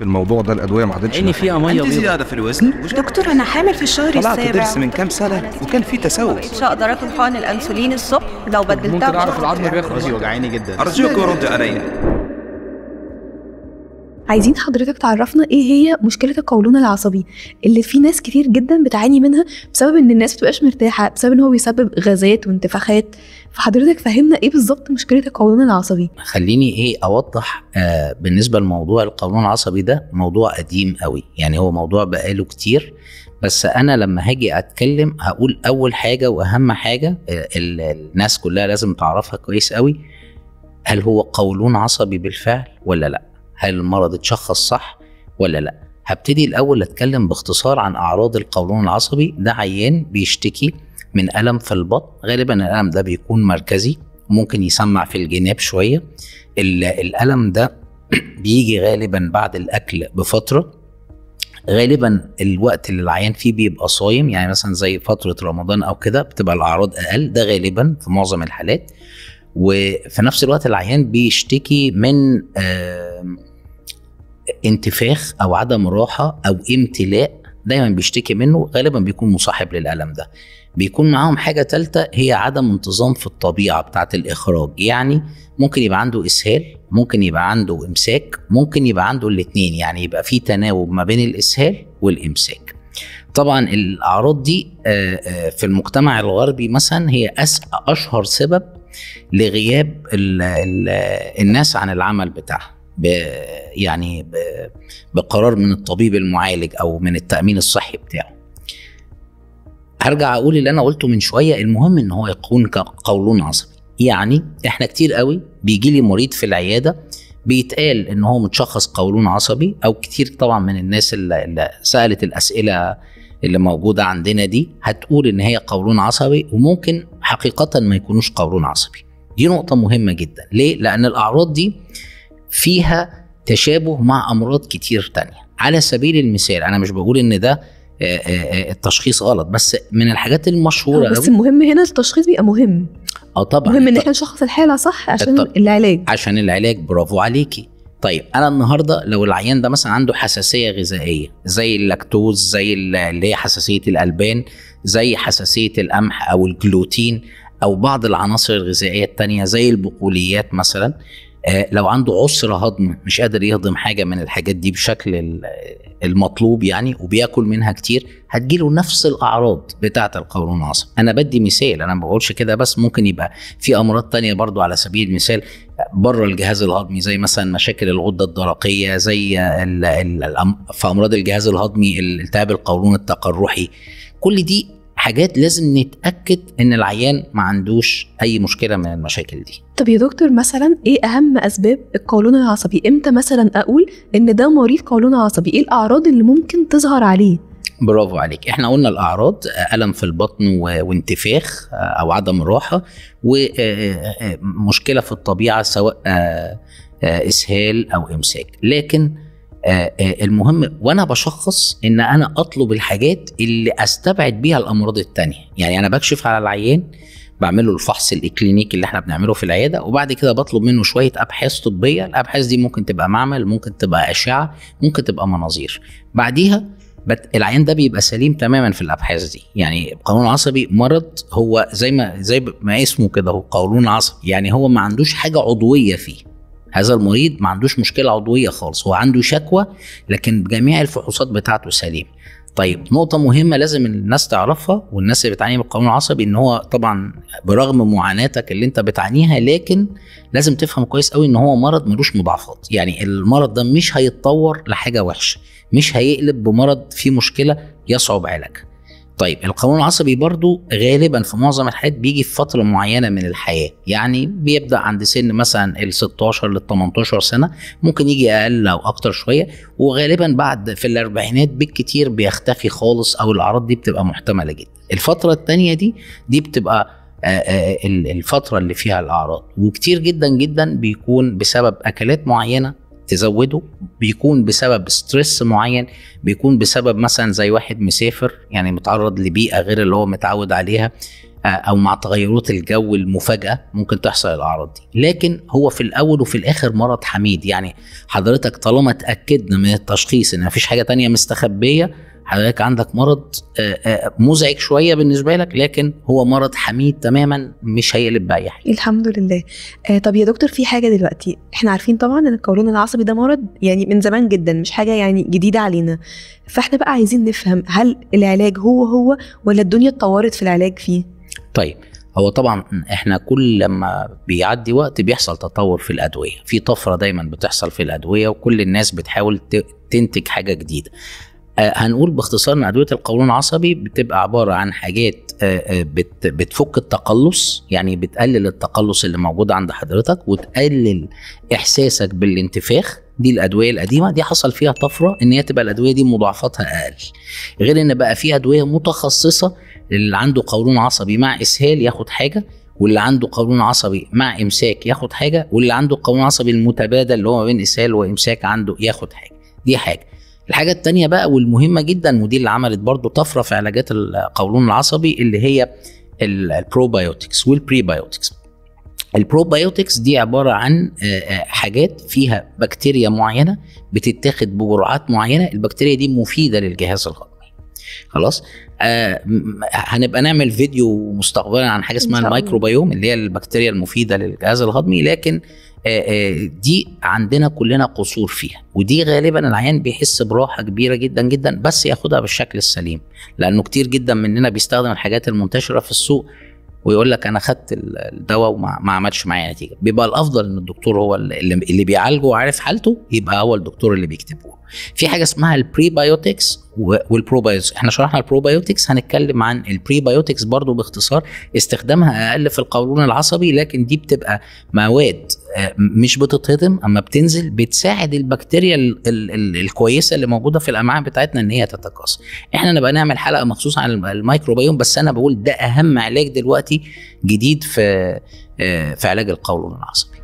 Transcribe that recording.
في الموضوع ده الادويه ما عادتش عيني نافعة. فيها ميه عندي بيضاء زيادة في الوزن دكتور انا حامل في الشهر طلعت السابع ضرس من كام سنة وكان في تسوس مش هقدر اكل حقن الانسولين الصبح لو بدلتها ممكن اعرف بشهر العظم بتاعي. بياخد راسي وجعاني جدا أرجوك رد علي عايزين حضرتك تعرفنا ايه هي مشكله القولون العصبي اللي في ناس كتير جدا بتعاني منها بسبب ان الناس بتبقاش مرتاحه بسبب ان هو بيسبب غازات وانتفاخات فحضرتك فهمنا ايه بالظبط مشكله القولون العصبي خليني ايه اوضح آه بالنسبه لموضوع القولون العصبي ده موضوع قديم قوي يعني هو موضوع بقاله كتير بس انا لما هاجي اتكلم هقول اول حاجه واهم حاجه آه ال- الناس كلها لازم تعرفها كويس قوي هل هو قولون عصبي بالفعل ولا لا هل المرض اتشخص صح ولا لا هبتدي الاول اتكلم باختصار عن اعراض القولون العصبي ده عيان بيشتكي من الم في البطن غالبا الالم ده بيكون مركزي ممكن يسمع في الجناب شويه ال- الالم ده بيجي غالبا بعد الاكل بفتره غالبا الوقت اللي العيان فيه بيبقى صايم يعني مثلا زي فتره رمضان او كده بتبقى الاعراض اقل ده غالبا في معظم الحالات وفي نفس الوقت العيان بيشتكي من آم، انتفاخ او عدم راحه او امتلاء دايما بيشتكي منه غالبا بيكون مصاحب للالم ده بيكون معاهم حاجه ثالثه هي عدم انتظام في الطبيعه بتاعه الاخراج يعني ممكن يبقى عنده اسهال ممكن يبقى عنده امساك ممكن يبقى عنده الاثنين يعني يبقى في تناوب ما بين الاسهال والامساك طبعا الاعراض دي آه، آه، في المجتمع الغربي مثلا هي أس اشهر سبب لغياب ال ال الناس عن العمل بتاعها ب يعني ب بقرار من الطبيب المعالج او من التامين الصحي بتاعه هرجع اقول اللي انا قلته من شويه المهم ان هو يكون قولون عصبي يعني احنا كتير قوي بيجي لي مريض في العياده بيتقال ان هو متشخص قولون عصبي او كتير طبعا من الناس اللي, اللي سالت الاسئله اللي موجوده عندنا دي هتقول ان هي قولون عصبي وممكن حقيقه ما يكونوش قولون عصبي دي نقطه مهمه جدا ليه لان الاعراض دي فيها تشابه مع امراض كتير تانية على سبيل المثال انا مش بقول ان ده آه، آه، آه، التشخيص غلط بس من الحاجات المشهوره بس قوي المهم هنا التشخيص بيبقى مهم اه طبعا مهم ان احنا نشخص الحاله صح عشان الط- العلاج عشان العلاج برافو عليكي طيب انا النهارده لو العيان ده مثلا عنده حساسيه غذائيه زي اللاكتوز زي ال- اللي هي حساسيه الالبان زي حساسيه القمح او الجلوتين او بعض العناصر الغذائيه التانية زي البقوليات مثلا آه، لو عنده عسر هضم مش قادر يهضم حاجه من الحاجات دي بشكل ال- المطلوب يعني وبياكل منها كتير هتجيله نفس الاعراض بتاعه القولون العصبي انا بدي مثال انا ما بقولش كده بس ممكن يبقى في امراض تانية برضو على سبيل المثال بره الجهاز الهضمي زي مثلا مشاكل الغده الدرقيه زي ال ال الأم- في امراض الجهاز الهضمي التهاب القولون التقرحي كل دي حاجات لازم نتاكد ان العيان ما عندوش اي مشكله من المشاكل دي طب يا دكتور مثلا ايه اهم اسباب القولون العصبي امتى مثلا اقول ان ده مريض قولون عصبي ايه الاعراض اللي ممكن تظهر عليه برافو عليك احنا قلنا الاعراض آه، الم في البطن و- وانتفاخ آه، او عدم راحه ومشكله في الطبيعه سواء آه، آه، اسهال او امساك لكن آه، آه، المهم وانا بشخص ان انا اطلب الحاجات اللي استبعد بيها الامراض التانية يعني انا بكشف على العيان بعمل له الفحص الاكلينيكي اللي احنا بنعمله في العياده وبعد كده بطلب منه شويه ابحاث طبيه الابحاث دي ممكن تبقى معمل ممكن تبقى اشعه ممكن تبقى مناظير بعديها بت... العيان ده بيبقى سليم تماما في الابحاث دي يعني القولون العصبي مرض هو زي ما زي ما اسمه كده هو قولون عصبي يعني هو ما عندوش حاجه عضويه فيه هذا المريض ما عندوش مشكله عضويه خالص هو عنده شكوى لكن جميع الفحوصات بتاعته سليم طيب نقطة مهمة لازم الناس تعرفها والناس اللي بتعاني من القولون العصبي ان هو طبعا برغم معاناتك اللي انت بتعانيها لكن لازم تفهم كويس قوي ان هو مرض ملوش مضاعفات يعني المرض ده مش هيتطور لحاجة وحشة مش هيقلب بمرض فيه مشكلة يصعب علاجها طيب القولون العصبي برضو غالبا في معظم الحالات بيجي في فترة معينة من الحياة يعني بيبدأ عند سن مثلا ال 16 لل 18 سنة ممكن يجي أقل أو أكتر شوية وغالبا بعد في الأربعينات بالكتير بيختفي خالص أو الأعراض دي بتبقى محتملة جدا الفترة التانية دي دي بتبقى آه، آه، ال- الفترة اللي فيها الأعراض وكتير جدا جدا بيكون بسبب أكلات معينة تزوده بيكون بسبب ستريس معين بيكون بسبب مثلا زي واحد مسافر يعني متعرض لبيئة غير اللي هو متعود عليها آه، او مع تغيرات الجو المفاجاه ممكن تحصل الاعراض دي لكن هو في الاول وفي الاخر مرض حميد يعني حضرتك طالما اتاكدنا من التشخيص ان مفيش حاجه تانية مستخبيه حضرتك عندك مرض آه، آه، مزعج شويه بالنسبه لك لكن هو مرض حميد تماما مش هيقلب باي حاجه الحمد لله آه طب يا دكتور في حاجه دلوقتي احنا عارفين طبعا ان القولون العصبي ده مرض يعني من زمان جدا مش حاجه يعني جديده علينا فاحنا بقى عايزين نفهم هل العلاج هو هو ولا الدنيا اتطورت في العلاج فيه طيب هو طبعا احنا كل لما بيعدي وقت بيحصل تطور في الادويه في طفره دايما بتحصل في الادويه وكل الناس بتحاول ت- تنتج حاجه جديده آه، هنقول باختصار ان ادويه القولون العصبي بتبقى عباره عن حاجات آه، آه، بت- بتفك التقلص يعني بتقلل التقلص اللي موجود عند حضرتك وتقلل احساسك بالانتفاخ دي الادويه القديمه دي حصل فيها طفره ان هي تبقى الادويه دي مضاعفاتها اقل غير ان بقى في ادويه متخصصه اللي عنده قولون عصبي مع اسهال ياخد حاجه واللي عنده قولون عصبي مع امساك ياخد حاجه واللي عنده قولون عصبي المتبادل اللي هو ما بين اسهال وامساك عنده ياخد حاجه دي حاجه الحاجه التانية بقى والمهمه جدا ودي اللي عملت برضو طفره في علاجات القولون العصبي اللي هي ال- البروبايوتكس والبريبايوتكس البروبايوتكس دي عباره عن آه، آه، حاجات فيها بكتيريا معينه بتتاخد بجرعات معينه البكتيريا دي مفيده للجهاز الهضمي خلاص آه م- هنبقى نعمل فيديو مستقبلا عن حاجه اسمها إن شاء الله. الميكروبيوم اللي هي البكتيريا المفيده للجهاز الهضمي لكن آه آه دي عندنا كلنا قصور فيها ودي غالبا العيان بيحس براحه كبيره جدا جدا بس ياخدها بالشكل السليم لانه كتير جدا مننا بيستخدم الحاجات المنتشره في السوق ويقول لك انا خدت ال- الدواء وما ما عملش معايا نتيجه بيبقى الافضل ان الدكتور هو اللي, اللي بيعالجه وعارف حالته يبقى هو الدكتور اللي بيكتبه له. في حاجه اسمها البريبايوتكس والبروبايوتكس احنا شرحنا البروبايوتكس هنتكلم عن البريبايوتكس برضو باختصار استخدامها اقل في القولون العصبي لكن دي بتبقى مواد آه، مش بتتهضم اما بتنزل بتساعد البكتيريا ال ال ال الكويسه اللي موجوده في الامعاء بتاعتنا ان هي تتكاثر احنا نبقى نعمل حلقه مخصوص عن الم- الميكروبيوم بس انا بقول ده اهم علاج دلوقتي جديد في آه، في علاج القولون العصبي